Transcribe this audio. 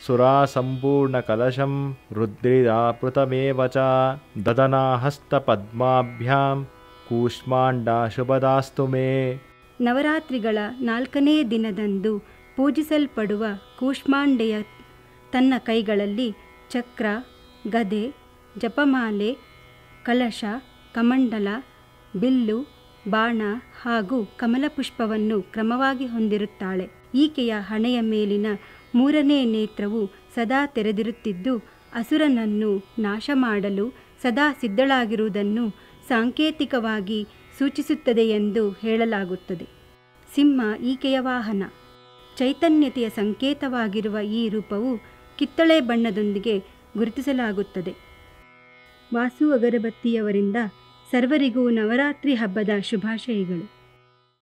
ಸುರಾಸಂಪೂರ್ಣಕಲಶಂ ರುದ್ರಿದಾಪೃತಮೇವ ಚ ದದನಾಹಸ್ತಪದ್ಮಾಭ್ಯಾಂ ಕೂಷ್ಮಾಂಡ ಶುಭದಾಸ್ತು ಮೇ ನವರಾತ್ರಿಗಳ ನಾಲ್ಕನೇ ದಿನದಂದು ಪೂಜಿಸಲ್ಪಡುವ ಕೂಷ್ಮಾಂಡೆಯ ತನ್ನ ಕೈಗಳಲ್ಲಿ ಚಕ್ರ ಗದೆ ಜಪಮಾಲೆ ಕಲಶ ಕಮಂಡಲ ಬಿಲ್ಲು ಬಾಣ ಹಾಗೂ ಕಮಲಪುಷ್ಪವನ್ನು ಕ್ರಮವಾಗಿ ಹೊಂದಿರುತ್ತಾಳೆ ಈಕೆಯ ಹಣೆಯ ಮೇಲಿನ ಮೂರನೇ ನೇತ್ರವು ಸದಾ ತೆರೆದಿರುತ್ತಿದ್ದು ಅಸುರನನ್ನು ನಾಶ ಮಾಡಲು ಸದಾ ಸಿದ್ಧಳಾಗಿರುವುದನ್ನು ಸಾಂಕೇತಿಕವಾಗಿ ಸೂಚಿಸುತ್ತದೆ ಎಂದು ಹೇಳಲಾಗುತ್ತದೆ ಸಿಂಹ ಈಕೆಯ ವಾಹನ ಚೈತನ್ಯತೆಯ ಸಂಕೇತವಾಗಿರುವ ಈ ರೂಪವು ಕಿತ್ತಳೆ ಬಣ್ಣದೊಂದಿಗೆ ಗುರುತಿಸಲಾಗುತ್ತದೆ ವಾಸು ಅಗರಬತ್ತಿಯವರಿಂದ ಸರ್ವರಿಗೂ ನವರಾತ್ರಿ ಹಬ್ಬದ ಶುಭಾಶಯಗಳು